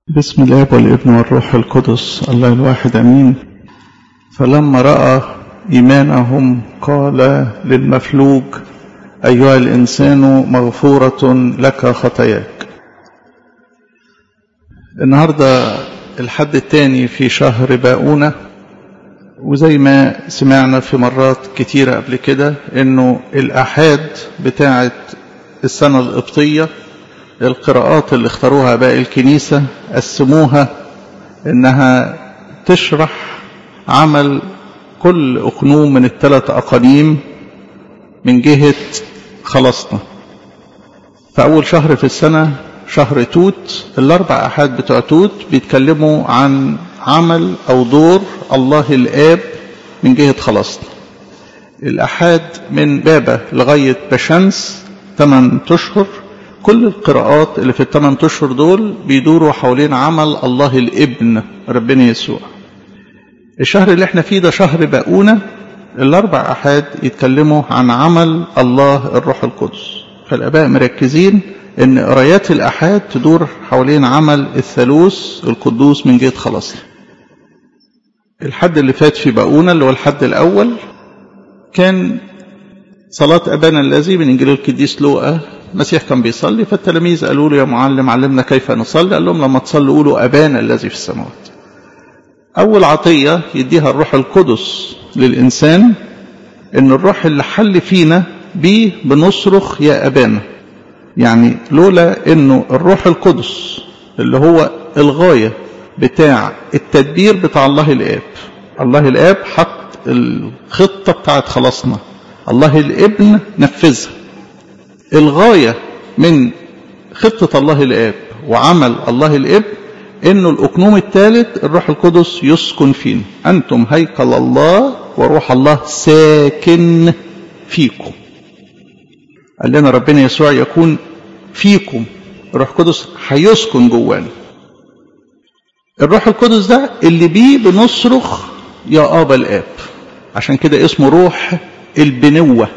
بسم الاب والابن والروح القدس الله الواحد امين فلما راى ايمانهم قال للمفلوج ايها الانسان مغفوره لك خطاياك النهارده الحد الثاني في شهر باؤونه وزي ما سمعنا في مرات كتيره قبل كده انه الاحاد بتاعه السنه القبطيه القراءات اللي اختاروها باقي الكنيسة قسموها انها تشرح عمل كل اقنوم من الثلاث اقانيم من جهة خلاصنا فاول شهر في السنة شهر توت الاربع احاد بتوع توت بيتكلموا عن عمل او دور الله الاب من جهة خلاصنا الاحاد من بابا لغاية بشمس 8 اشهر كل القراءات اللي في الثمان اشهر دول بيدوروا حوالين عمل الله الابن ربنا يسوع الشهر اللي احنا فيه ده شهر باؤونه الاربع احاد يتكلموا عن عمل الله الروح القدس فالاباء مركزين ان قرايات الاحاد تدور حوالين عمل الثالوث القدوس من جهه خلاصنا الحد اللي فات في باؤونه اللي هو الحد الاول كان صلاة أبانا الذي من إنجيل القديس لوقا المسيح كان بيصلي فالتلاميذ قالوا له يا معلم علمنا كيف نصلي قال لهم لما تصلوا قولوا أبانا الذي في السماوات أول عطية يديها الروح القدس للإنسان إن الروح اللي حل فينا بيه بنصرخ يا أبانا يعني لولا إنه الروح القدس اللي هو الغاية بتاع التدبير بتاع الله الآب الله الآب حط الخطة بتاعت خلاصنا الله الابن نفذها الغاية من خطة الله الآب وعمل الله الابن انه الاقنوم الثالث الروح القدس يسكن فينا انتم هيكل الله وروح الله ساكن فيكم قال لنا ربنا يسوع يكون فيكم الروح القدس هيسكن جوانا الروح القدس ده اللي بيه بنصرخ يا ابا الاب عشان كده اسمه روح البنوة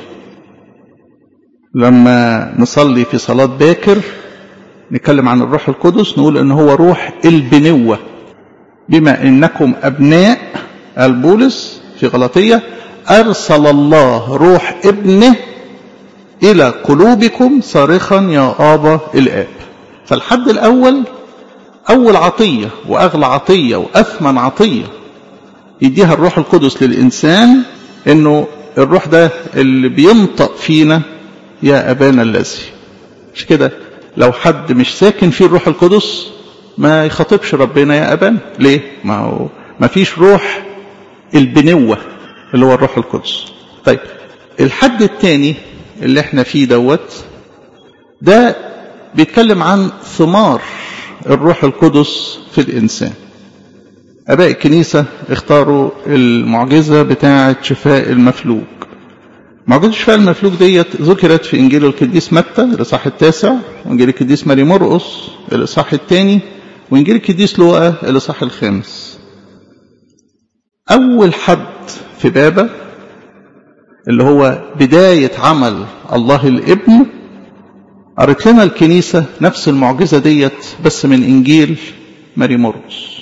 لما نصلي في صلاة باكر نتكلم عن الروح القدس نقول ان هو روح البنوة بما انكم ابناء البولس في غلطية ارسل الله روح ابنه الى قلوبكم صارخا يا ابا الاب فالحد الاول اول عطية واغلى عطية واثمن عطية يديها الروح القدس للانسان انه الروح ده اللي بينطق فينا يا أبانا الذي مش كده لو حد مش ساكن فيه الروح القدس ما يخاطبش ربنا يا أبانا ليه ما هو ما فيش روح البنوة اللي هو الروح القدس طيب الحد الثاني اللي احنا فيه دوت ده بيتكلم عن ثمار الروح القدس في الإنسان أباء الكنيسة اختاروا المعجزة بتاعة شفاء المفلوج معجزة شفاء المفلوج ديت ذكرت في إنجيل القديس متى الإصحاح التاسع وإنجيل القديس ماري مرقس الإصحاح الثاني وإنجيل القديس لوقا الإصحاح الخامس أول حد في بابا اللي هو بداية عمل الله الابن قرت لنا الكنيسة نفس المعجزة ديت بس من إنجيل ماري مرقس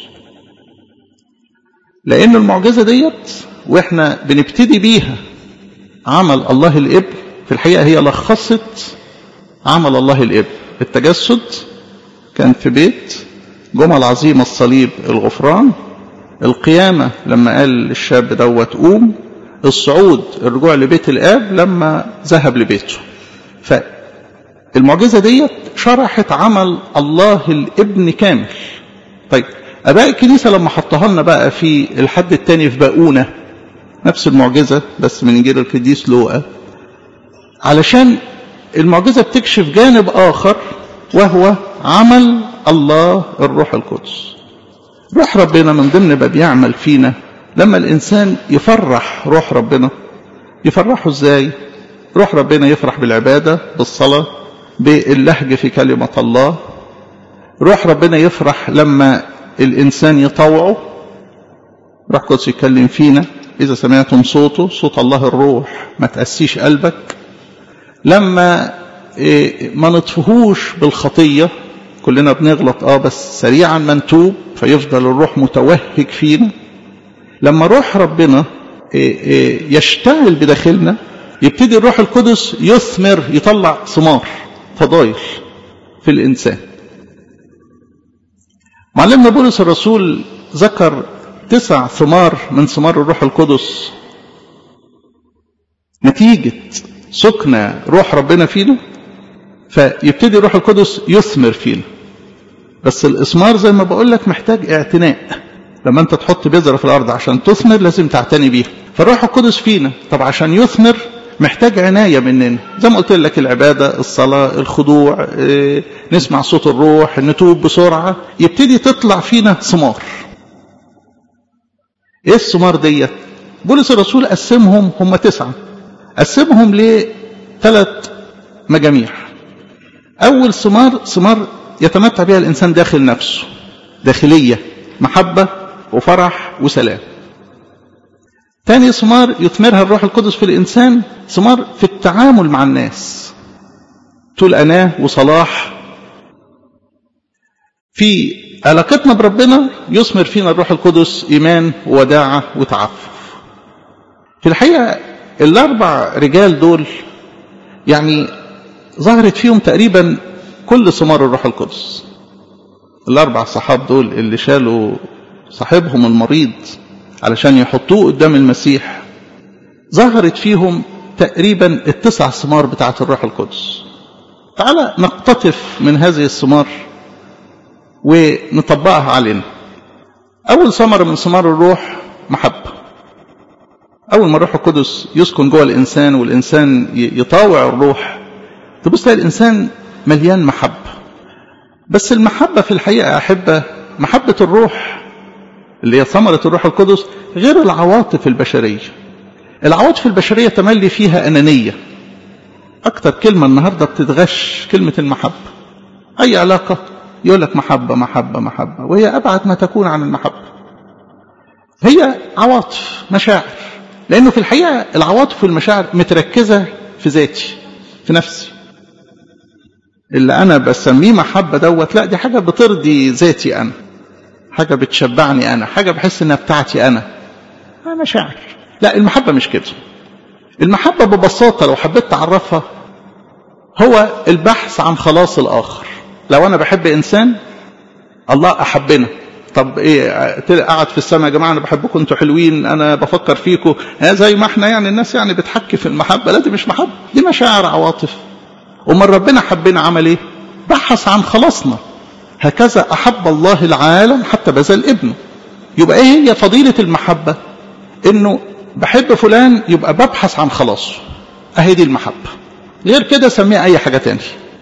لأن المعجزة ديت وإحنا بنبتدي بيها عمل الله الإبن في الحقيقة هي لخصت عمل الله الإبن التجسد كان في بيت جمعة العظيمة الصليب الغفران القيامة لما قال الشاب دوت قوم الصعود الرجوع لبيت الآب لما ذهب لبيته فالمعجزة ديت شرحت عمل الله الابن كامل طيب اباء الكنيسه لما حطها لنا بقى في الحد الثاني في باؤونه نفس المعجزه بس من انجيل القديس لوقا علشان المعجزه بتكشف جانب اخر وهو عمل الله الروح القدس روح ربنا من ضمن ما بيعمل فينا لما الانسان يفرح روح ربنا يفرحه ازاي روح ربنا يفرح بالعباده بالصلاه باللهج في كلمه الله روح ربنا يفرح لما الإنسان يطوعه روح قدس يتكلم فينا إذا سمعتم صوته صوت الله الروح ما تأسيش قلبك لما ما نطفهوش بالخطية كلنا بنغلط اه بس سريعا ما نتوب فيفضل الروح متوهج فينا لما روح ربنا يشتغل بداخلنا يبتدي الروح القدس يثمر يطلع ثمار فضايل في الإنسان معلمنا بولس الرسول ذكر تسع ثمار من ثمار الروح القدس نتيجة سكن روح ربنا فينا فيبتدي الروح القدس يثمر فينا بس الإثمار زي ما بقول لك محتاج اعتناء لما انت تحط بذرة في الأرض عشان تثمر لازم تعتني بيها فالروح القدس فينا طب عشان يثمر محتاج عناية مننا زي ما قلت لك العبادة الصلاة الخضوع اه نسمع صوت الروح نتوب بسرعة يبتدي تطلع فينا ثمار ايه الثمار ديت بولس الرسول قسمهم هم تسعة قسمهم لثلاث مجاميع أول ثمار ثمار يتمتع بها الإنسان داخل نفسه داخلية محبة وفرح وسلام تاني ثمار يثمرها الروح القدس في الإنسان ثمار في التعامل مع الناس طول أناه وصلاح في علاقتنا بربنا يثمر فينا الروح القدس إيمان ووداعة وتعفف في الحقيقة الأربع رجال دول يعني ظهرت فيهم تقريبا كل ثمار الروح القدس الأربع صحاب دول اللي شالوا صاحبهم المريض علشان يحطوه قدام المسيح ظهرت فيهم تقريبا التسع ثمار بتاعة الروح القدس تعالى نقتطف من هذه الثمار ونطبقها علينا أول ثمرة من ثمار الروح محبة أول ما الروح القدس يسكن جوه الإنسان والإنسان يطاوع الروح تبص تلاقي الإنسان مليان محبة بس المحبة في الحقيقة أحبة محبة الروح اللي هي ثمرة الروح القدس غير العواطف البشرية العواطف البشرية تملي فيها أنانية أكتر كلمة النهاردة بتتغش كلمة المحبة أي علاقة يقول لك محبة محبة محبة وهي أبعد ما تكون عن المحبة هي عواطف مشاعر لأنه في الحقيقة العواطف والمشاعر متركزة في ذاتي في نفسي اللي أنا بسميه محبة دوت لا دي حاجة بترضي ذاتي أنا حاجة بتشبعني أنا حاجة بحس إنها بتاعتي أنا مشاعر لا المحبة مش كده المحبة ببساطة لو حبيت تعرفها هو البحث عن خلاص الآخر لو أنا بحب إنسان الله أحبنا طب ايه قاعد في السماء يا جماعه انا بحبكم انتوا حلوين انا بفكر فيكم زي ما احنا يعني الناس يعني بتحكي في المحبه لا دي مش محبه دي مشاعر عواطف امال ربنا حبنا عمل ايه بحث عن خلاصنا هكذا احب الله العالم حتى بذل ابنه يبقى ايه هي فضيله المحبه انه بحب فلان يبقى ببحث عن خلاصه اهي دي المحبه غير كده سميها اي حاجه تانية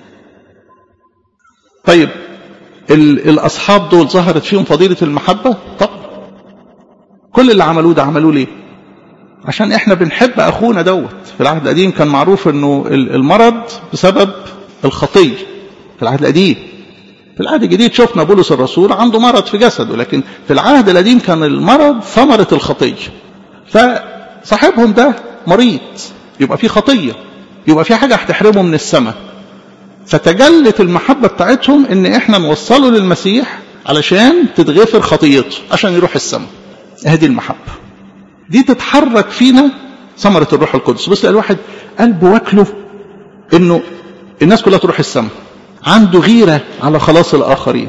طيب الأصحاب دول ظهرت فيهم فضيلة المحبة طب كل اللي عملوه ده عملوه ليه عشان احنا بنحب أخونا دوت في العهد القديم كان معروف انه المرض بسبب الخطية في العهد القديم في العهد الجديد شفنا بولس الرسول عنده مرض في جسده لكن في العهد القديم كان المرض ثمرة الخطية فصاحبهم ده مريض يبقى في خطية يبقى في حاجة هتحرمه من السماء فتجلت المحبة بتاعتهم ان احنا نوصله للمسيح علشان تتغفر خطيته عشان يروح السماء هذه المحبة دي تتحرك فينا ثمرة الروح القدس بص الواحد قلبه واكله انه الناس كلها تروح السماء عنده غيرة على خلاص الآخرين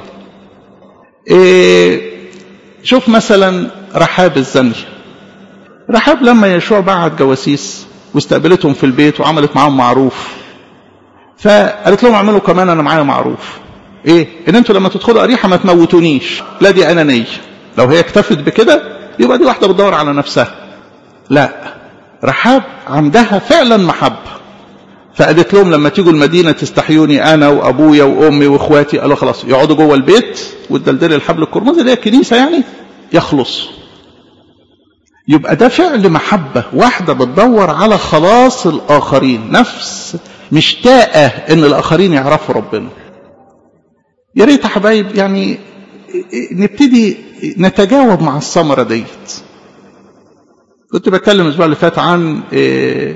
إيه شوف مثلا رحاب الزني رحاب لما يشوع بعت جواسيس واستقبلتهم في البيت وعملت معاهم معروف فقالت لهم اعملوا كمان انا معايا معروف ايه ان انتوا لما تدخلوا اريحه ما تموتونيش لا دي انانيه لو هي اكتفت بكده يبقى دي واحده بتدور على نفسها لا رحاب عندها فعلا محبه فقالت لهم لما تيجوا المدينه تستحيوني انا وابويا وامي واخواتي قالوا خلاص يقعدوا جوه البيت وتدلدلي الحبل القرمزي اللي هي الكنيسه يعني يخلص يبقى ده فعل محبه واحده بتدور على خلاص الاخرين نفس مشتاقة ان الاخرين يعرفوا ربنا يا ريت يا حبايب يعني نبتدي نتجاوب مع الثمرة ديت كنت بتكلم الاسبوع اللي فات عن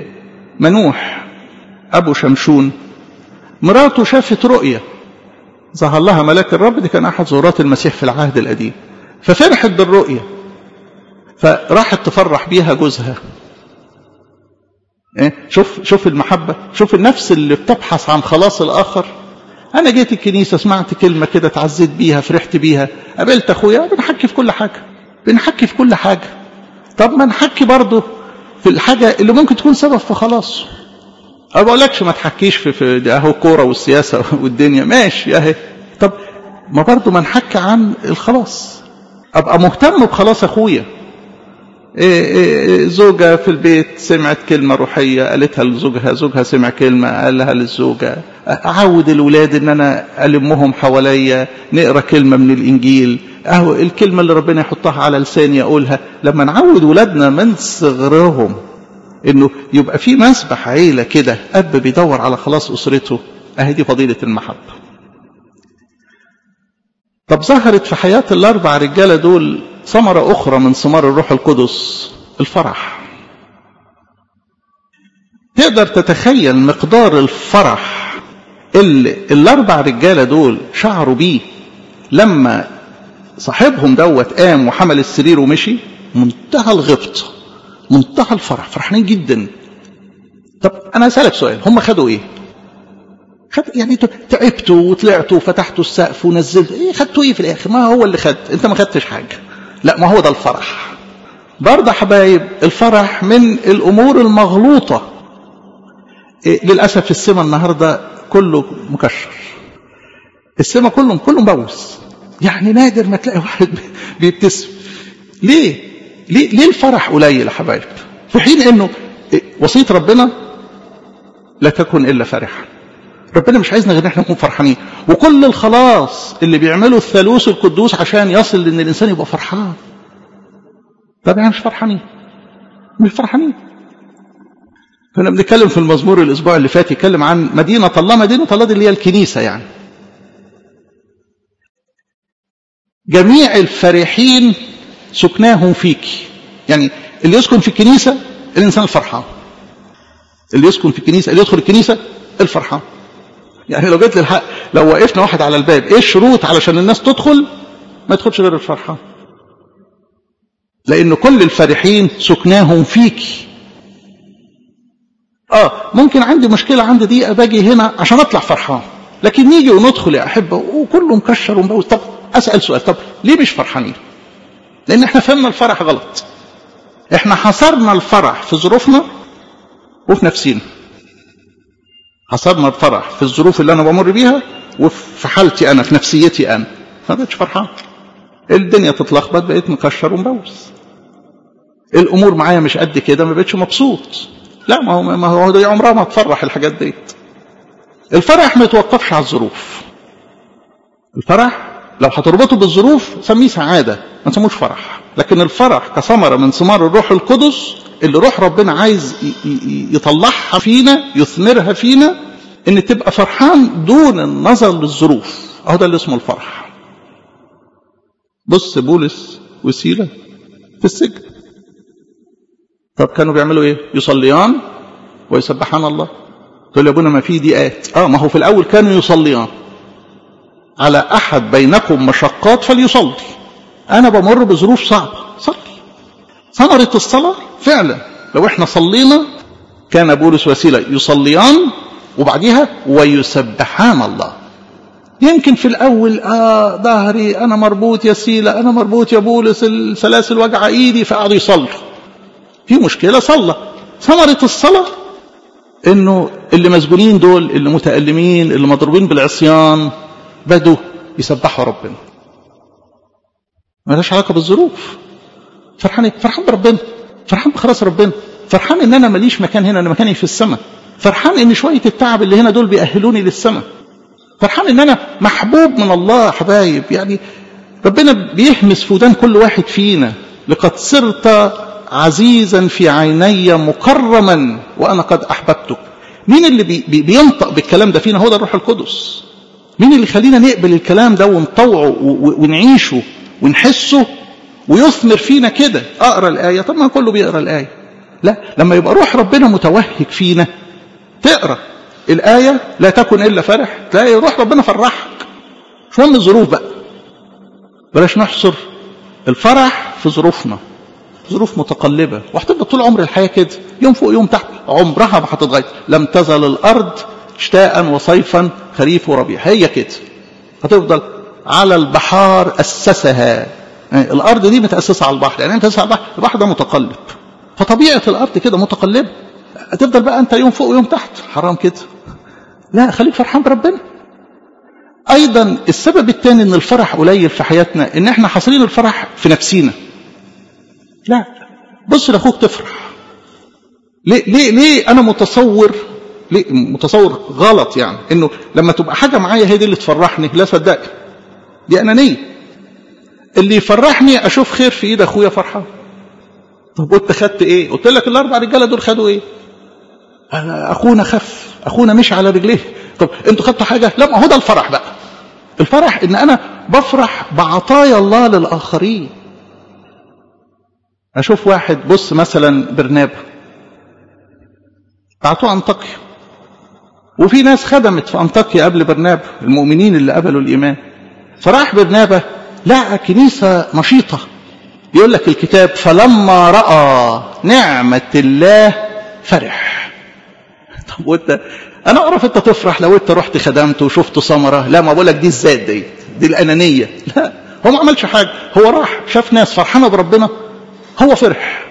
منوح ابو شمشون مراته شافت رؤية ظهر لها ملاك الرب دي كان أحد زورات المسيح في العهد القديم ففرحت بالرؤية فراحت تفرح بيها جوزها إيه؟ شوف شوف المحبة شوف النفس اللي بتبحث عن خلاص الآخر أنا جيت الكنيسة سمعت كلمة كده اتعزيت بيها فرحت بيها قابلت أخويا بنحكي في كل حاجة بنحكي في كل حاجة طب ما نحكي برضه في الحاجة اللي ممكن تكون سبب في خلاصه أنا بقولكش ما تحكيش في, في أهو كورة والسياسة والدنيا ماشي أهي طب ما برضه ما نحكي عن الخلاص أبقى مهتم بخلاص أخويا إيه إيه زوجة في البيت سمعت كلمة روحية قالتها لزوجها زوجها سمع كلمة قالها للزوجة أعود الولاد إن أنا ألمهم حواليا نقرأ كلمة من الإنجيل أهو الكلمة اللي ربنا يحطها على لساني أقولها لما نعود ولادنا من صغرهم إنه يبقى في مسبح عيلة كده أب بيدور على خلاص أسرته أهي دي فضيلة المحبة طب ظهرت في حياة الأربع رجالة دول ثمرة أخرى من ثمار الروح القدس الفرح تقدر تتخيل مقدار الفرح اللي الأربع رجالة دول شعروا بيه لما صاحبهم دوت قام وحمل السرير ومشي منتهى الغبطة منتهى الفرح فرحانين جدا طب أنا أسألك سؤال هم خدوا إيه؟ خد يعني تعبتوا وطلعتوا وفتحتوا السقف ونزلتوا ايه خدتوا ايه في الاخر ما هو اللي خد انت ما خدتش حاجه لا ما هو ده الفرح برضه حبايب الفرح من الامور المغلوطه إيه للاسف السما النهارده كله مكشر السما كله كله مبوس يعني نادر ما تلاقي واحد بيبتسم ليه ليه ليه الفرح قليل يا حبايب في حين انه وصيه ربنا لا تكن الا فرحا ربنا مش عايزنا غير احنا نكون فرحانين وكل الخلاص اللي بيعمله الثالوث القدوس عشان يصل لان الانسان يبقى فرحان طب يعني مش فرحانين مش فرحانين كنا بنتكلم في المزمور الاسبوع اللي فات يتكلم عن مدينه الله مدينه الله دي اللي هي الكنيسه يعني جميع الفرحين سكناهم فيك يعني اللي يسكن في الكنيسه الانسان الفرحان اللي يسكن في الكنيسه اللي يدخل الكنيسه الفرحان يعني لو جيت للحق لو وقفنا واحد على الباب ايه الشروط علشان الناس تدخل ما يدخلش غير الفرحان لان كل الفرحين سكناهم فيك اه ممكن عندي مشكله عندي دقيقه باجي هنا عشان اطلع فرحان لكن نيجي وندخل يا احبه وكله مكشر ومبوس طب اسال سؤال طب ليه مش فرحانين لان احنا فهمنا الفرح غلط احنا حصرنا الفرح في ظروفنا وفي نفسينا حصرنا الفرح في الظروف اللي انا بمر بيها وفي حالتي انا في نفسيتي انا ما بقتش فرحان الدنيا تتلخبط بقيت مكشر ومبوس الامور معايا مش قد كده ما بقتش مبسوط لا ما هو ما هو دي عمرها ما تفرح الحاجات ديت الفرح ما يتوقفش على الظروف الفرح لو هتربطه بالظروف سميه سعاده ما تسموش فرح لكن الفرح كثمره من ثمار الروح القدس اللي روح ربنا عايز يطلعها فينا يثمرها فينا ان تبقى فرحان دون النظر للظروف اهو ده اللي اسمه الفرح بص بولس وسيلة في السجن طب كانوا بيعملوا ايه يصليان ويسبحان الله تقول يا ابونا ما في دقات اه ما هو في الاول كانوا يصليان على احد بينكم مشقات فليصلي انا بمر بظروف صعبه صلي ثمرة الصلاة فعلا لو احنا صلينا كان بولس وسيلة يصليان وبعديها ويسبحان الله يمكن في الأول آه ظهري أنا مربوط يا سيلة أنا مربوط يا بولس السلاسل وجع إيدي فقعدوا يصلوا في مشكلة صلى ثمرة الصلاة إنه اللي مسجونين دول اللي متألمين اللي مضروبين بالعصيان بدوا يسبحوا ربنا ملهاش علاقة بالظروف فرحان ايه؟ فرحان بربنا فرحان بخلاص ربنا فرحان ان انا ماليش مكان هنا انا مكاني في السماء فرحان ان شويه التعب اللي هنا دول بيأهلوني للسماء فرحان ان انا محبوب من الله حبايب يعني ربنا بيهمس في ودان كل واحد فينا لقد صرت عزيزا في عيني مكرما وانا قد احببتك مين اللي بي بي بينطق بالكلام ده فينا هو ده الروح القدس مين اللي يخلينا نقبل الكلام ده ونطوعه ونعيشه ونحسه ويثمر فينا كده اقرا الايه طب ما كله بيقرا الايه لا لما يبقى روح ربنا متوهج فينا تقرا الايه لا تكن الا فرح تلاقي روح ربنا فرحك مش مهم الظروف بقى بلاش نحصر الفرح في ظروفنا ظروف متقلبة وهتفضل طول عمر الحياة كده يوم فوق يوم تحت عمرها ما هتتغير لم تزل الأرض شتاء وصيفا خريف وربيع هي كده هتفضل على البحار أسسها يعني الأرض دي متأسسة على البحر يعني متأسسة على البحر البحر ده متقلب فطبيعة الأرض كده متقلبة هتفضل بقى أنت يوم فوق ويوم تحت حرام كده لا خليك فرحان بربنا أيضا السبب الثاني أن الفرح قليل في حياتنا أن احنا حاصلين الفرح في نفسينا لا بص لاخوك تفرح ليه ليه ليه انا متصور ليه متصور غلط يعني انه لما تبقى حاجه معايا هي دي اللي تفرحني لا صدقني دي انانيه اللي يفرحني اشوف خير في ايد اخويا فرحان طب وانت خدت ايه قلت لك الاربع رجاله دول خدوا ايه أنا اخونا خف اخونا مشي على رجليه طب انتوا خدتوا حاجه لا ما هو ده الفرح بقى الفرح ان انا بفرح بعطايا الله للاخرين اشوف واحد بص مثلا برنابا بعتوه انطاكيا وفي ناس خدمت في انطاكيا قبل برنابا المؤمنين اللي قبلوا الايمان فراح برنابا لقى كنيسه نشيطه يقول لك الكتاب فلما راى نعمه الله فرح طب وانت انا اعرف انت تفرح لو انت رحت خدمت وشفت ثمره لا ما بقول لك دي الذات دي دي الانانيه لا هو ما عملش حاجه هو راح شاف ناس فرحانه بربنا هو فرح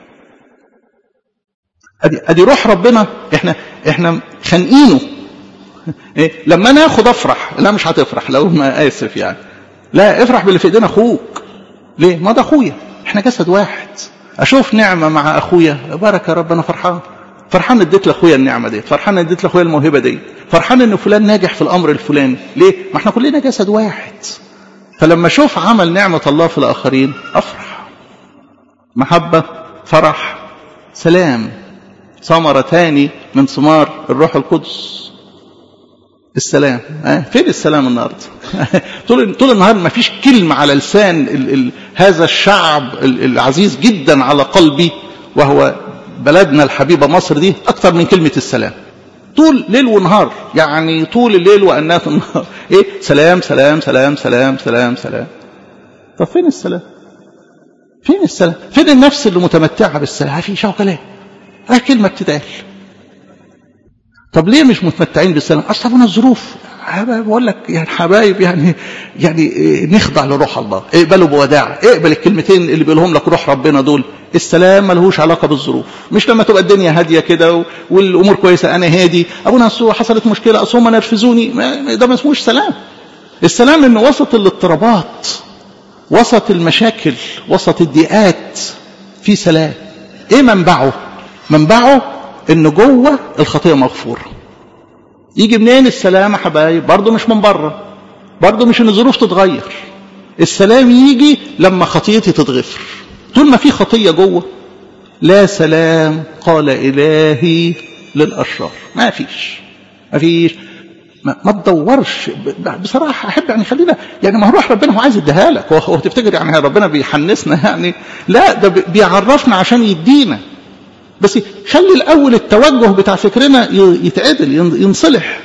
ادي ادي روح ربنا احنا احنا خانقينه إيه؟ لما انا اخد افرح لا مش هتفرح لو ما اسف يعني لا افرح باللي في ايدينا اخوك ليه ما ده اخويا احنا جسد واحد اشوف نعمه مع اخويا بارك يا رب انا فرحان فرحان اديت لاخويا النعمه دي فرحان اديت لاخويا الموهبه دي فرحان ان فلان ناجح في الامر الفلاني ليه ما احنا كلنا جسد واحد فلما اشوف عمل نعمه الله في الاخرين افرح محبه فرح سلام ثمره تاني من ثمار الروح القدس السلام آه فين السلام النهارده طول طول النهار ما فيش كلمه على لسان ال ال هذا الشعب ال العزيز جدا على قلبي وهو بلدنا الحبيبه مصر دي اكثر من كلمه السلام طول ليل ونهار يعني طول الليل وانات النهار ايه سلام سلام سلام سلام سلام سلام طب فين السلام فين السلام فين النفس اللي متمتعه بالسلام في شو كلام اه كلمه بتتقال طب ليه مش متمتعين بالسلام اصل من الظروف بقول لك يعني حبايب يعني يعني نخضع لروح الله اقبلوا بوداع اقبل الكلمتين اللي بيقولهم لك روح ربنا دول السلام ملهوش علاقه بالظروف مش لما تبقى الدنيا هاديه كده والامور كويسه انا هادي ابونا حصلت مشكله اصل هم نرفزوني ده ما اسموش سلام السلام انه وسط الاضطرابات وسط المشاكل وسط الضيقات في سلام ايه منبعه منبعه ان جوه الخطيه مغفوره يجي منين السلام يا حبايب برضه مش من بره برضه مش ان الظروف تتغير السلام يجي لما خطيتي تتغفر طول ما في خطيه جوه لا سلام قال الهي للاشرار ما فيش ما فيش ما, ما تدورش بصراحه احب يعني خلينا يعني ما هو روح ربنا هو عايز يديها لك هو, هو تفتكر يعني ربنا بيحنسنا يعني لا ده بيعرفنا عشان يدينا بس خلي الاول التوجه بتاع فكرنا يتعدل ينصلح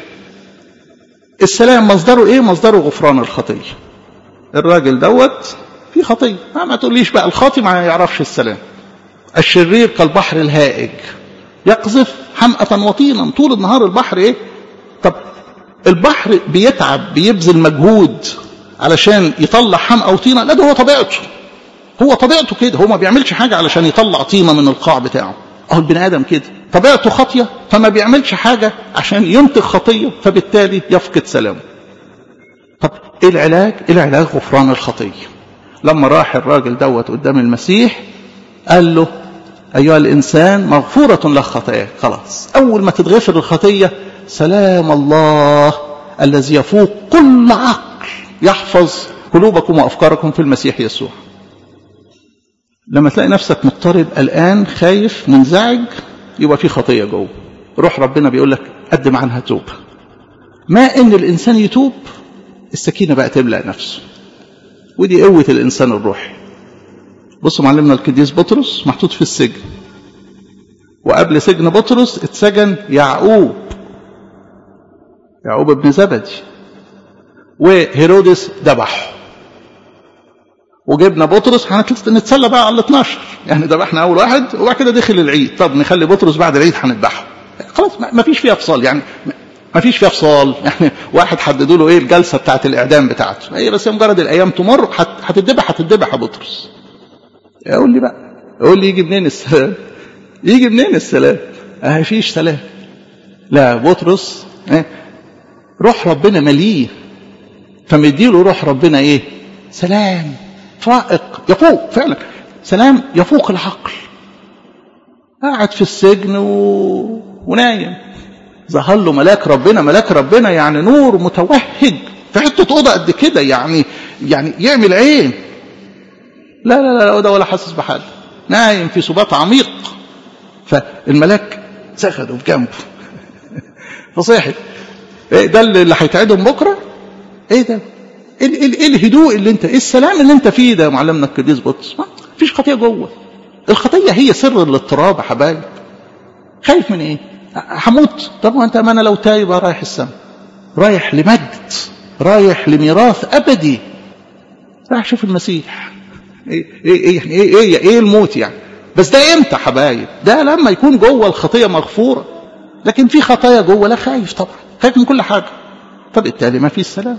السلام مصدره ايه مصدره غفران الخطيه الراجل دوت في خطيه ما, ما تقوليش بقى الخاطي ما يعرفش السلام الشرير كالبحر الهائج يقذف حمأة وطينا طول النهار البحر ايه طب البحر بيتعب بيبذل مجهود علشان يطلع حمأة وطينة لا ده هو طبيعته هو طبيعته كده هو ما بيعملش حاجة علشان يطلع طينة من القاع بتاعه اهو البني ادم كده طبيعته خاطيه فما بيعملش حاجه عشان ينتج خطيه فبالتالي يفقد سلامه طب ايه العلاج ايه العلاج غفران الخطيه لما راح الراجل دوت قدام المسيح قال له ايها الانسان مغفوره لك خطاياك خلاص اول ما تتغفر الخطيه سلام الله الذي يفوق كل عقل يحفظ قلوبكم وافكاركم في المسيح يسوع لما تلاقي نفسك مضطرب قلقان خايف منزعج يبقى في خطيه جوه روح ربنا بيقول لك قدم عنها توبه ما ان الانسان يتوب السكينه بقى تملا نفسه ودي قوه الانسان الروحي بصوا معلمنا القديس بطرس محطوط في السجن وقبل سجن بطرس اتسجن يعقوب يعقوب ابن زبدي وهيرودس ذبحه وجبنا بطرس هنتسلى بقى على ال 12 يعني ذبحنا اول واحد وبعد كده دخل العيد طب نخلي بطرس بعد العيد هنذبحه خلاص ما فيش فيها فصال يعني ما فيش فيها فصال يعني واحد حددوا له ايه الجلسه بتاعه الاعدام بتاعته هي بس مجرد الايام تمر هتتذبح هتتذبح يا بطرس قول لي بقى قول لي يجي منين السلام يجي منين السلام ما فيش سلام لا بطرس إيه؟ روح ربنا مليه فمديله روح ربنا ايه سلام فائق يفوق فعلا سلام يفوق العقل قاعد في السجن و... ونايم ظهر له ملاك ربنا ملاك ربنا يعني نور متوهج في حته اوضه قد كده يعني يعني يعمل عين لا لا لا ده ولا حاسس بحاجه نايم في سبات عميق فالملاك سخده في جنبه فصحي ايه ده اللي هيتعدم بكره ايه ده ايه, إيه, إيه الهدوء اللي انت ايه السلام اللي انت فيه ده معلمنا القديس بطرس ما فيش خطيه جوه الخطيه هي سر الاضطراب يا حبايب خايف من ايه هموت طب ما انت ما انا لو تايب رايح السماء رايح لمجد رايح لميراث ابدي رايح اشوف المسيح ايه ايه يعني ايه ايه, إيه الموت يعني بس ده امتى حبايب ده لما يكون جوه الخطيه مغفوره لكن في خطايا جوه لا خايف طبعا خايف من كل حاجه فبالتالي ما فيش سلام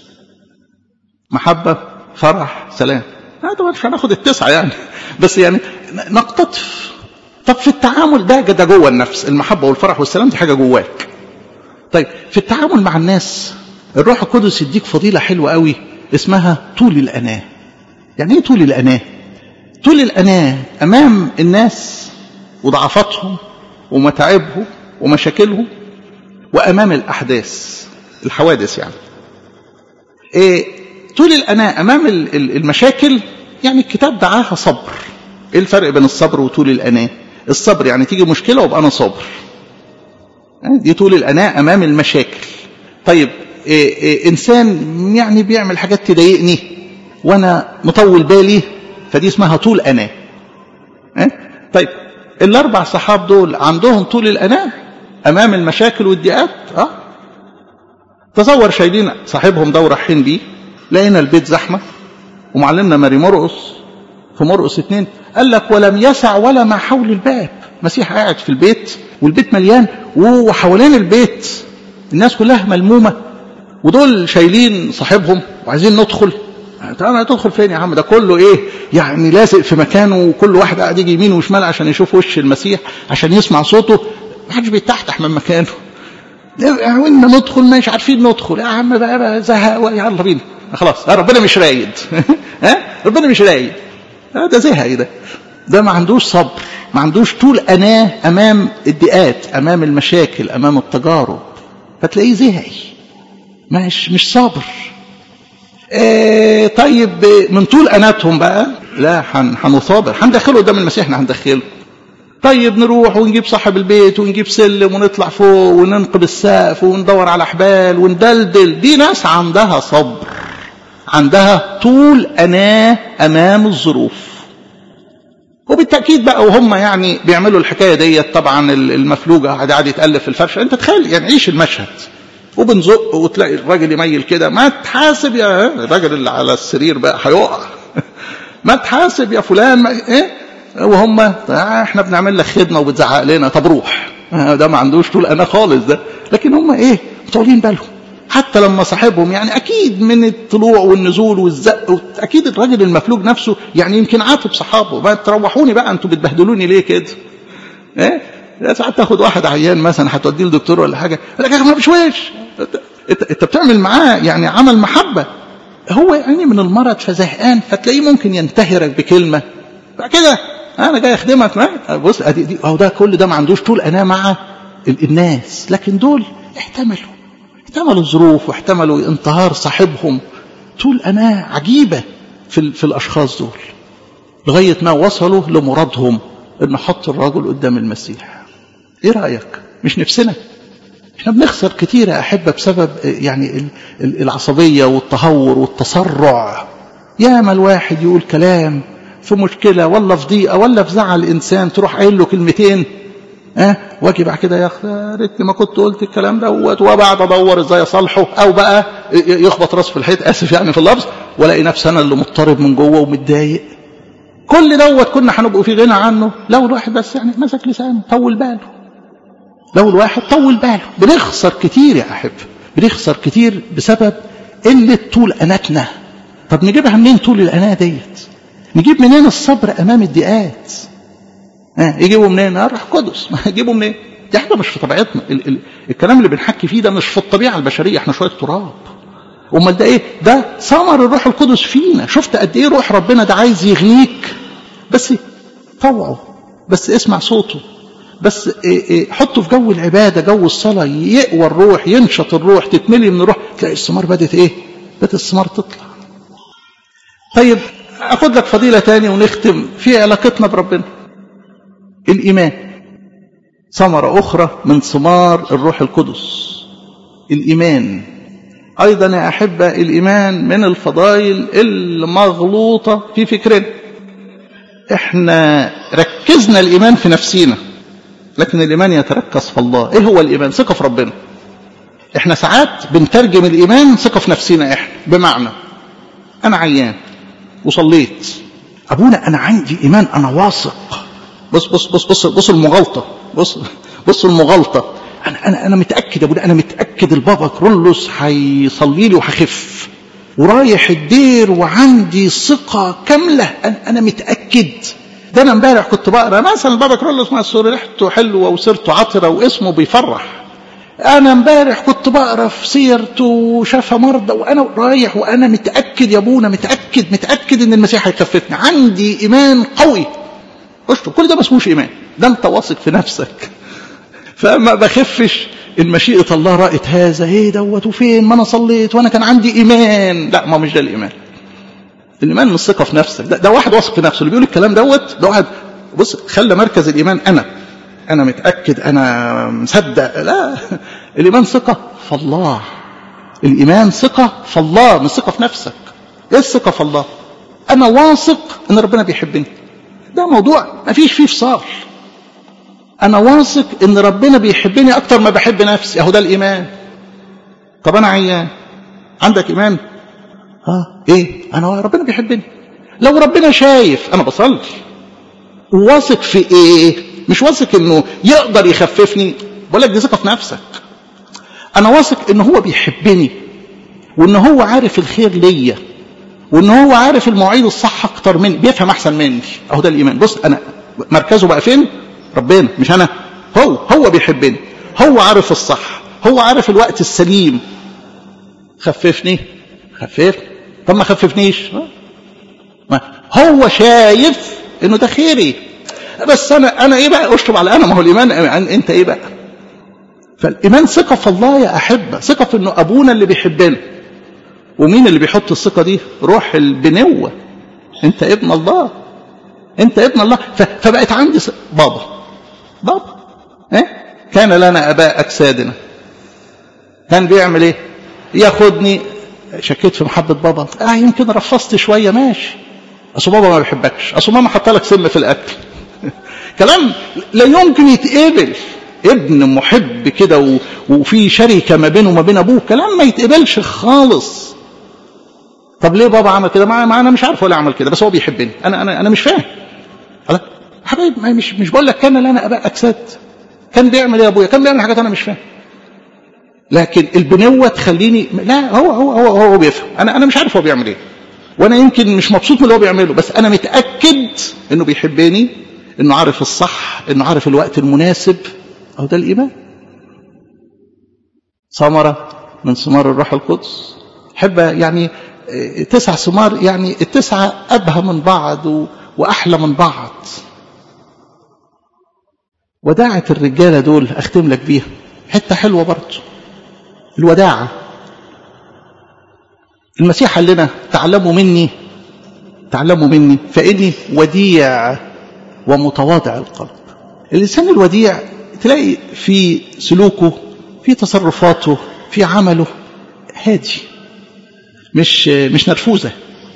محبه فرح سلام لا طبعا مش هناخد التسعه يعني بس يعني نقتطف طب في التعامل ده ده جوه النفس المحبه والفرح والسلام دي حاجه جواك طيب في التعامل مع الناس الروح القدس يديك فضيله حلوه قوي اسمها طول الاناه يعني ايه طول الاناه طول الاناه امام الناس وضعفاتهم ومتاعبهم ومشاكلهم وامام الاحداث الحوادث يعني إيه طول الاناه امام المشاكل يعني الكتاب دعاها صبر ايه الفرق بين الصبر وطول الاناه الصبر يعني تيجي مشكله وابقى انا صابر دي طول الاناه امام المشاكل طيب إيه إيه انسان يعني بيعمل حاجات تضايقني وانا مطول بالي فدي اسمها طول اناه إيه؟ طيب الاربع صحاب دول عندهم طول الاناه امام المشاكل والضيقات اه تصور شايلين صاحبهم ده ورايحين بيه لقينا البيت زحمه ومعلمنا ماري مرقص في مرقص اتنين قال لك ولم يسع ولا ما حول الباب مسيح قاعد في البيت والبيت مليان وحوالين البيت الناس كلها ملمومه ودول شايلين صاحبهم وعايزين ندخل انا تدخل فين يا عم ده كله ايه يعني لازق في مكانه وكل واحد قاعد يجي يمين وشمال عشان يشوف وش المسيح عشان يسمع صوته ما حدش بيتحتح من مكانه وإن ندخل مش عارفين ندخل يا عم بقى, بقى زهق يلا بينا خلاص ربنا مش رايد ها ربنا مش رايد ده زهق ده ده ما عندوش صبر ما عندوش طول أناه أمام الضيقات أمام المشاكل أمام التجارب فتلاقيه زهقي مش مش صابر آه طيب من طول أناتهم بقى لا هنصابر هندخله قدام المسيح احنا هندخله طيب نروح ونجيب صاحب البيت ونجيب سلم ونطلع فوق وننقب السقف وندور على حبال وندلدل دي ناس عندها صبر عندها طول أناه أمام الظروف وبالتأكيد بقى وهم يعني بيعملوا الحكاية ديت طبعا المفلوجة قاعد قاعد يتألف في الفرشة انت تخيل يعني عيش المشهد وبنزق وتلاقي الراجل يميل كده ما تحاسب يا الراجل اللي على السرير بقى هيقع ما تحاسب يا فلان ما ايه وهم احنا بنعمل لك خدمه وبتزعق لنا طب روح ده ما عندوش طول انا خالص ده لكن هم ايه طولين بالهم حتى لما صاحبهم يعني اكيد من الطلوع والنزول والزق اكيد الراجل المفلوج نفسه يعني يمكن عاتب صحابه ما تروحوني بقى انتوا بتبهدلوني ليه كده ايه ساعات تاخد واحد عيان مثلا هتوديه لدكتور ولا حاجه يقول لك يا اخي مش وش انت انت بتعمل معاه يعني عمل محبه هو يعني من المرض فزهقان فتلاقيه ممكن ينتهرك بكلمه بعد كده انا جاي اخدمك ما بص ادي دي اهو ده كل ده ما عندوش طول انا مع الناس لكن دول احتملوا احتملوا الظروف واحتملوا انتهار صاحبهم طول انا عجيبه في في الاشخاص دول لغايه ما وصلوا لمرادهم ان حط الرجل قدام المسيح ايه رايك مش نفسنا احنا بنخسر كتير يا احبه بسبب يعني العصبيه والتهور والتسرع ياما الواحد يقول كلام في مشكله ولا في ضيقه ولا في زعل انسان تروح قايل له كلمتين اه واجي بعد كده يا اخي ريتني ما كنت قلت الكلام دوت وبعد ادور ازاي اصالحه او بقى يخبط راسه في الحيط اسف يعني في اللفظ والاقي نفسي انا اللي مضطرب من جوه ومتضايق كل دوت كنا هنبقوا في غنى عنه لو الواحد بس يعني مسك لسانه طول باله لو الواحد طول باله بنخسر كتير يا احب بنخسر كتير بسبب قله طول اناتنا طب نجيبها منين طول الاناه ديت نجيب منين الصبر امام الضيقات ها يجيبوا منين الروح القدس ما يجيبوا منين دي حاجه مش في طبيعتنا ال ال الكلام اللي بنحكي فيه ده مش في الطبيعه البشريه احنا شويه تراب امال ده ايه ده ثمر الروح القدس فينا شفت قد ايه روح ربنا ده عايز يغنيك بس طوعه بس اسمع صوته بس إيه إيه حطه في جو العباده جو الصلاه يقوى الروح ينشط الروح تتملي من الروح تلاقي الثمار بدات ايه بدات الثمار تطلع طيب اخد لك فضيله تاني ونختم في علاقتنا بربنا الايمان ثمره اخرى من ثمار الروح القدس الايمان ايضا يا احبه الايمان من الفضائل المغلوطه في فكرنا احنا ركزنا الايمان في نفسينا لكن الايمان يتركز في الله ايه هو الايمان ثقه في ربنا احنا ساعات بنترجم الايمان ثقه في نفسنا احنا بمعنى انا عيان وصليت ابونا انا عندي ايمان انا واثق بص بص بص بص بص المغالطه بص بص المغالطه انا انا انا متاكد يا ابونا انا متاكد البابا كرولوس هيصلي لي وهخف ورايح الدير وعندي ثقه كامله انا انا متاكد ده انا امبارح كنت بقرا مثلا البابا كرولوس مع السوري ريحته حلوه وسيرته عطره واسمه بيفرح انا امبارح كنت بقرا في سيرته وشافها مرضى وانا رايح وانا متاكد يا ابونا متاكد متاكد ان المسيح هيخففني عندي ايمان قوي اشطب كل ده ما اسموش ايمان ده انت واثق في نفسك فما بخفش ان مشيئه الله رأت هذا ايه دوت وفين ما انا صليت وانا كان عندي ايمان لا ما مش ده الايمان الايمان مش ثقه في نفسك ده, ده واحد واثق في نفسه اللي بيقول الكلام دوت ده واحد بص خلى مركز الايمان انا انا متاكد انا مصدق لا الايمان ثقه في الله الايمان ثقه في الله مش ثقه في نفسك ايه الثقه في الله انا واثق ان ربنا بيحبني ده موضوع ما فيش فيه فصال انا واثق ان ربنا بيحبني اكتر ما بحب نفسي اهو ده الايمان طب انا عيان عندك ايمان ها ايه انا ربنا بيحبني لو ربنا شايف انا بصلي واثق في ايه مش واثق انه يقدر يخففني بقول لك دي ثقه في نفسك انا واثق ان هو بيحبني وان هو عارف الخير ليا وان هو عارف المواعيد الصح اكتر مني بيفهم احسن مني اهو ده الايمان بص انا مركزه بقى فين ربنا مش انا هو هو بيحبني هو عارف الصح هو عارف الوقت السليم خففني خففني طب ما خففنيش ما هو شايف انه ده خيري بس انا انا ايه بقى اشطب على انا ما هو الايمان انت ايه بقى فالايمان ثقه في الله يا احبه ثقه في انه ابونا اللي بيحبنا ومين اللي بيحط الثقه دي روح البنوه انت ابن الله انت ابن الله فبقت عندي س... بابا بابا ايه كان لنا اباء اجسادنا كان بيعمل ايه ياخدني شكيت في محبه بابا اه يمكن رفضت شويه ماشي اصل بابا ما بيحبكش اصل ماما حط لك سم في الاكل كلام لا يمكن يتقبل ابن محب كده و... وفي شركه ما بينه وما بين ابوه كلام ما يتقبلش خالص طب ليه بابا عمل كده ما انا مش عارف هو ليه عمل كده بس هو بيحبني انا انا انا مش فاهم حبايب مش مش بقول لك كان لنا اباء اجساد كان بيعمل ايه يا ابويا كان بيعمل حاجات انا مش فاهم لكن البنوه تخليني لا هو هو هو هو بيفهم انا انا مش عارف هو بيعمل ايه وانا يمكن مش مبسوط من اللي هو بيعمله بس انا متاكد انه بيحبني انه عارف الصح انه عارف الوقت المناسب اهو ده الايمان ثمره من ثمار الروح القدس حب يعني تسع ثمار يعني التسعه ابهى من بعض و... واحلى من بعض وداعة الرجالة دول أختم لك بيها حتة حلوة برضه الوداعة المسيح قال لنا تعلموا مني تعلموا مني فإني وديع ومتواضع القلب الإنسان الوديع تلاقي في سلوكه في تصرفاته في عمله هادي مش مش نرفوزة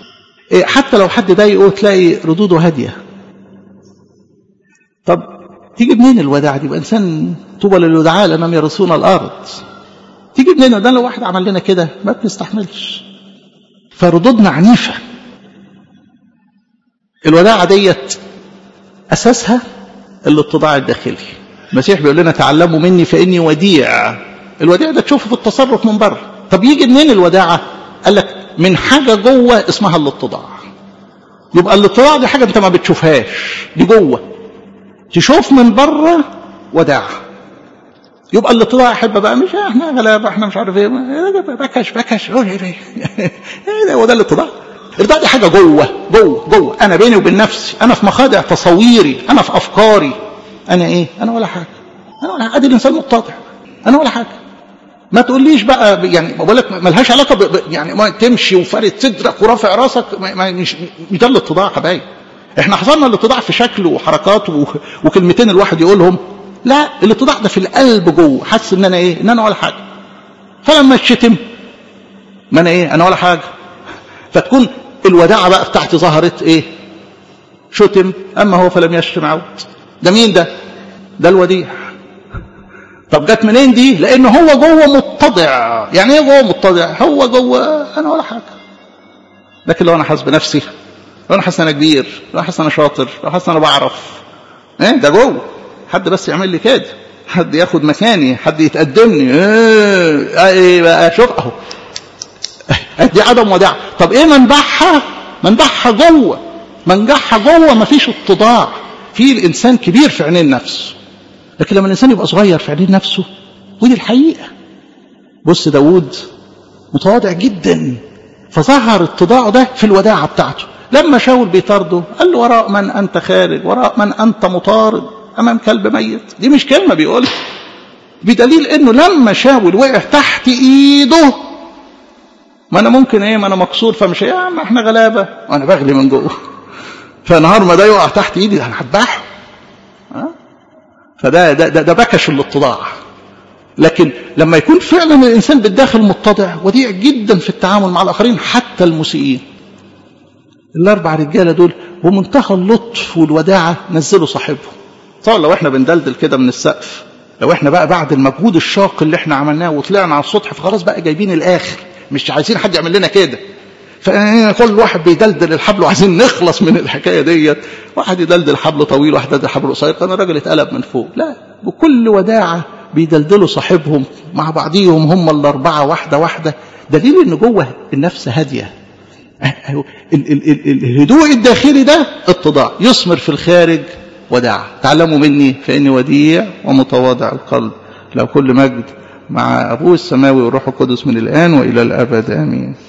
حتى لو حد ضايقه تلاقي ردوده هادية طب تيجي منين الوداعة دي يبقى إنسان طوبى للودعاء لأنهم يرثون الأرض تيجي منين ده لو واحد عمل لنا كده ما بنستحملش فردودنا عنيفة الوداعة ديت أساسها الاتضاع الداخلي المسيح بيقول لنا تعلموا مني فإني وديع الوديع ده تشوفه في التصرف من بره طب يجي منين الوداعة قال لك من حاجة جوه اسمها الاتضاع يبقى الاتضاع دي حاجة انت ما بتشوفهاش دي جوه تشوف من بره وداعة يبقى الاتضاع احب بقى مش احنا غلابة احنا مش عارف ايه بكش بكش ايه ده هو ده الاتضاع الاتضاع دي حاجة جوه جوه جوه انا بيني وبين نفسي انا في مخادع تصويري انا في افكاري انا ايه انا ولا حاجة انا ولا حاجة ادي الانسان متضع انا ولا حاجة ما تقوليش بقى يعني بقول لك ملهاش علاقه ب... يعني ما تمشي وفارد صدرك ورافع راسك ما... ما مش مش ده الاتضاع حبايبي احنا حصلنا الاتضاع في شكل وحركات و... وكلمتين الواحد يقولهم لا الاتضاع ده في القلب جوه حاسس ان انا ايه ان انا ولا حاجه فلما اتشتم ما انا ايه انا ولا حاجه فتكون الوداعه بقى بتاعتي ظهرت ايه شتم اما هو فلم يشتم عود ده مين ده ده الوديع طب جت منين دي لان هو جوه متضع يعني ايه جوه متضع هو جوه انا ولا حاجه لكن لو انا حاسس بنفسي لو انا حاسس انا كبير لو حاسس انا شاطر لو حاسس انا بعرف ايه ده جوه حد بس يعمل لي كده حد ياخد مكاني حد يتقدمني ايه, ايه بقى شوف اهو دي عدم وداع طب ايه منبعها منبعها جوه منجحها جوه مفيش اتضاع في الانسان كبير في عينين نفسه لكن لما الإنسان يبقى صغير في عينين نفسه ودي الحقيقة بص داود متواضع جدا فظهر اتضاعه ده في الوداعة بتاعته لما شاول بيطارده قال له وراء من أنت خارج وراء من أنت مطارد أمام كلب ميت دي مش كلمة بيقولها بدليل انه لما شاول وقع تحت ايده ما انا ممكن ايه ما انا مكسور فمش يا عم احنا غلابه وانا بغلي من جوه فنهار ما ده يقع تحت ايدي انا هذبحه فده ده, ده, ده بكش الاتضاع لكن لما يكون فعلا الانسان بالداخل متضع وديع جدا في التعامل مع الاخرين حتى المسيئين الاربع رجاله دول بمنتهى اللطف والوداعه نزلوا صاحبهم طبعا لو احنا بندلدل كده من السقف لو احنا بقى بعد المجهود الشاق اللي احنا عملناه وطلعنا على السطح فخلاص بقى جايبين الاخر مش عايزين حد يعمل لنا كده فكل واحد بيدلدل الحبل وعايزين نخلص من الحكايه ديت واحد يدلدل حبل طويل واحد يدلدل حبل قصير كان الراجل اتقلب من فوق لا بكل وداعه بيدلدلوا صاحبهم مع بعضيهم هم الاربعه واحده واحده دليل ان جوه النفس هاديه الهدوء الداخلي ده اتضاع يثمر في الخارج وداع تعلموا مني فاني وديع ومتواضع القلب لو كل مجد مع ابوه السماوي والروح القدس من الان والى الابد امين